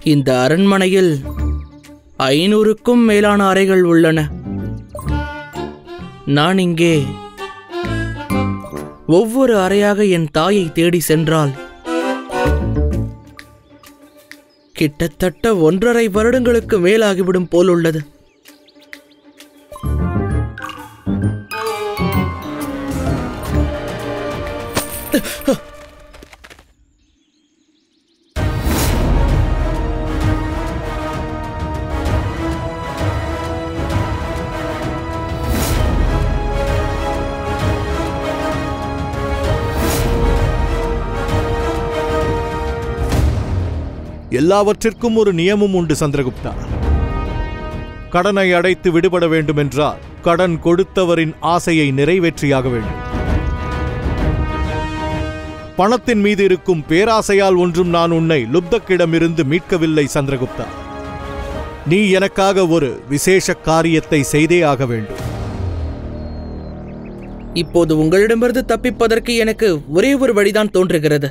இந்த அரண்மனையில் ஐநூறுக்கும் மேலான அறைகள் உள்ளன நான் இங்கே ஒவ்வொரு அறையாக என் தாயை தேடி சென்றால் கிட்டத்தட்ட ஒன்றரை வருடங்களுக்கு மேலாகிவிடும் போலுள்ளது எல்லாவற்றிற்கும் ஒரு நியமம் உண்டு சந்திரகுப்தா கடனை அடைத்து விடுபட வேண்டுமென்றால் கடன் கொடுத்தவரின் ஆசையை நிறைவேற்றியாக வேண்டும் பணத்தின் மீது இருக்கும் பேராசையால் ஒன்றும் நான் உன்னை லுப்தக்கிடமிருந்து மீட்கவில்லை சந்திரகுப்தா நீ எனக்காக ஒரு விசேஷ காரியத்தை செய்தே ஆக வேண்டும் இப்போது உங்களிடமிருந்து தப்பிப்பதற்கு எனக்கு ஒரே ஒரு வழிதான் தோன்றுகிறது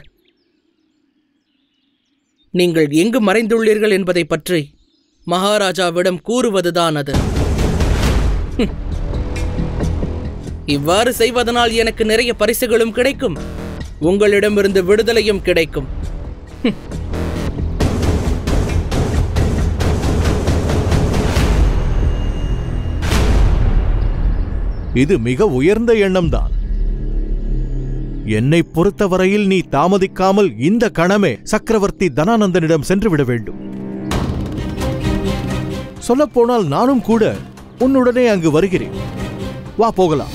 நீங்கள் எங்கு மறைந்துள்ளீர்கள் என்பதை பற்றி மகாராஜாவிடம் கூறுவதுதான் அது ஹும். இவ்வாறு செய்வதனால் எனக்கு நிறைய பரிசுகளும் கிடைக்கும் உங்களிடமிருந்து விடுதலையும் கிடைக்கும் இது மிக உயர்ந்த எண்ணம்தான் என்னை பொறுத்தவரையில் நீ தாமதிக்காமல் இந்த கணமே சக்கரவர்த்தி தனானந்தனிடம் சென்று விட வேண்டும் சொல்லப்போனால் நானும் கூட உன்னுடனே அங்கு வருகிறேன் வா போகலாம்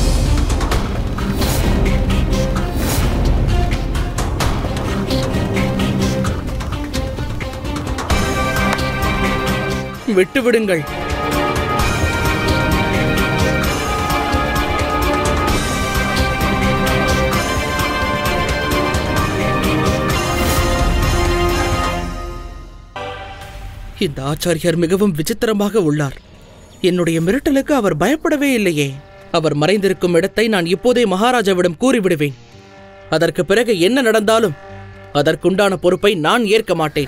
விட்டு விடுங்கள் இந்த ஆச்சாரியார் மிகவும் விசித்திரமாக உள்ளார் என்னுடைய மிரட்டலுக்கு அவர் பயப்படவே இல்லையே அவர் மறைந்திருக்கும் இடத்தை நான் இப்போதே மகாராஜாவிடம் கூறிவிடுவேன் அதற்கு பிறகு என்ன நடந்தாலும் அதற்குண்டான பொறுப்பை நான் ஏற்க மாட்டேன்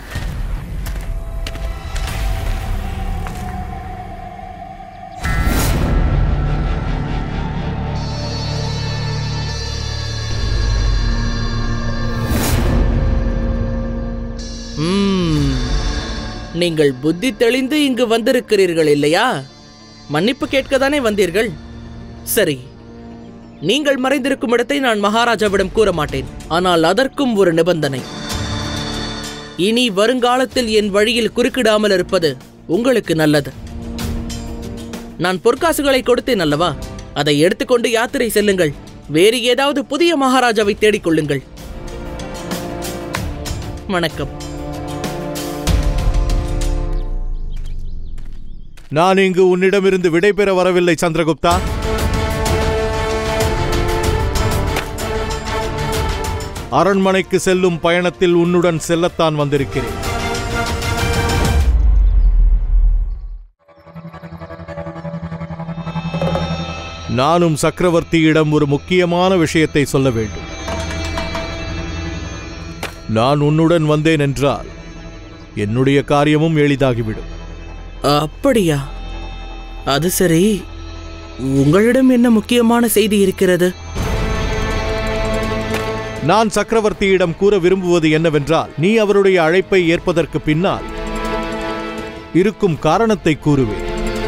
ம்ம். நீங்கள் புத்தி தெளிந்து இங்கு வந்திருக்கிறீர்கள் இல்லையா மன்னிப்பு கேட்கத்தானே வந்தீர்கள் சரி நீங்கள் மறைந்திருக்கும் இடத்தை நான் மகாராஜாவிடம் கூற மாட்டேன் ஆனால் அதற்கும் ஒரு நிபந்தனை இனி வருங்காலத்தில் என் வழியில் குறுக்கிடாமல் இருப்பது உங்களுக்கு நல்லது நான் பொற்காசுகளை கொடுத்தேன் அல்லவா அதை எடுத்துக்கொண்டு யாத்திரை செல்லுங்கள் வேறு ஏதாவது புதிய மகாராஜாவை தேடிக் கொள்ளுங்கள் வணக்கம் நான் இங்கு உன்னிடமிருந்து விடைபெற வரவில்லை சந்திரகுப்தா அரண்மனைக்கு செல்லும் பயணத்தில் உன்னுடன் செல்லத்தான் வந்திருக்கிறேன் நானும் சக்கரவர்த்தியிடம் ஒரு முக்கியமான விஷயத்தை சொல்ல வேண்டும் நான் உன்னுடன் வந்தேன் என்றால் என்னுடைய காரியமும் எளிதாகிவிடும் அப்படியா அது சரி உங்களிடம் என்ன முக்கியமான செய்தி இருக்கிறது நான் சக்கரவர்த்தியிடம் கூற விரும்புவது என்னவென்றால் நீ அவருடைய அழைப்பை ஏற்பதற்கு பின்னால் இருக்கும் காரணத்தை கூறுவேன்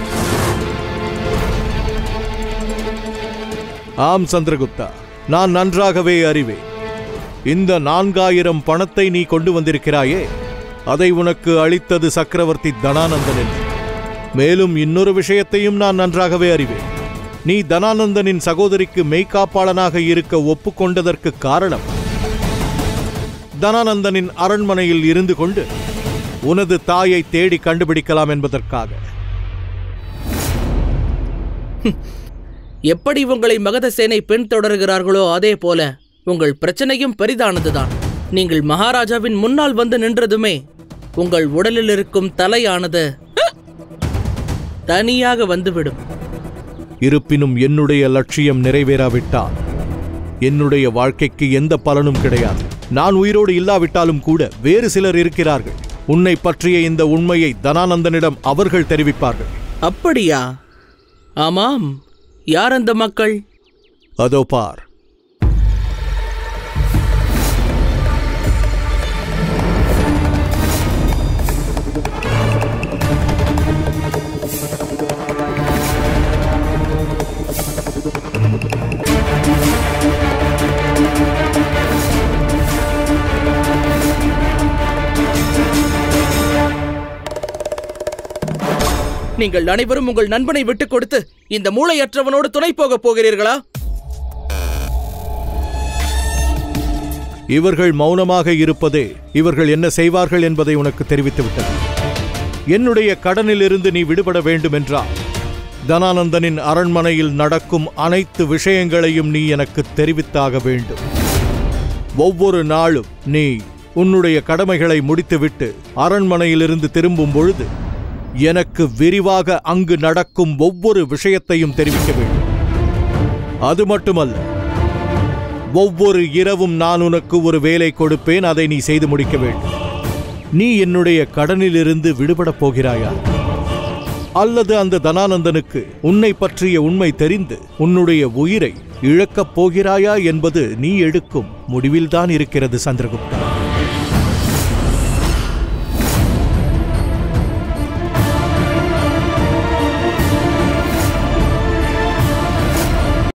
ஆம் சந்திரகுப்தா நான் நன்றாகவே அறிவேன் இந்த நான்காயிரம் பணத்தை நீ கொண்டு வந்திருக்கிறாயே அதை உனக்கு அளித்தது சக்கரவர்த்தி தனானந்தன் என்று மேலும் இன்னொரு விஷயத்தையும் நான் நன்றாகவே அறிவேன் நீ தனானந்தனின் சகோதரிக்கு மெய்காப்பாளனாக இருக்க ஒப்புக்கொண்டதற்கு காரணம் தனானந்தனின் அரண்மனையில் இருந்து கொண்டு உனது தாயை தேடி கண்டுபிடிக்கலாம் என்பதற்காக எப்படி உங்களை மகதசேனை பின் தொடர்கிறார்களோ அதே போல உங்கள் பிரச்சனையும் பெரிதானதுதான் நீங்கள் மகாராஜாவின் முன்னால் வந்து நின்றதுமே உங்கள் உடலில் இருக்கும் தலையானது தனியாக வந்துவிடும் இருப்பினும் என்னுடைய லட்சியம் நிறைவேறாவிட்டால் என்னுடைய வாழ்க்கைக்கு எந்த பலனும் கிடையாது நான் உயிரோடு இல்லாவிட்டாலும் கூட வேறு சிலர் இருக்கிறார்கள் உன்னை பற்றிய இந்த உண்மையை தனானந்தனிடம் அவர்கள் தெரிவிப்பார்கள் அப்படியா ஆமாம் யார் அந்த மக்கள் அதோ பார் நீங்கள் அனைவரும் உங்கள் நண்பனை விட்டுக் கொடுத்து இந்த மூளையற்றவனோடு துணை போகப் போகிறீர்களா இவர்கள் மௌனமாக இருப்பதே இவர்கள் என்ன செய்வார்கள் என்பதை உனக்கு தெரிவித்து விட்டது என்னுடைய கடனிலிருந்து நீ விடுபட வேண்டும் என்றால் தனானந்தனின் அரண்மனையில் நடக்கும் அனைத்து விஷயங்களையும் நீ எனக்கு தெரிவித்தாக வேண்டும் ஒவ்வொரு நாளும் நீ உன்னுடைய கடமைகளை முடித்துவிட்டு அரண்மனையிலிருந்து திரும்பும் பொழுது எனக்கு விரிவாக அங்கு நடக்கும் ஒவ்வொரு விஷயத்தையும் தெரிவிக்க வேண்டும் அது மட்டுமல்ல ஒவ்வொரு இரவும் நான் உனக்கு ஒரு வேலை கொடுப்பேன் அதை நீ செய்து முடிக்க வேண்டும் நீ என்னுடைய கடனிலிருந்து விடுபடப் போகிறாயா அல்லது அந்த தனானந்தனுக்கு உன்னை பற்றிய உண்மை தெரிந்து உன்னுடைய உயிரை இழக்கப் போகிறாயா என்பது நீ எடுக்கும் முடிவில்தான் இருக்கிறது சந்திரகுப்தா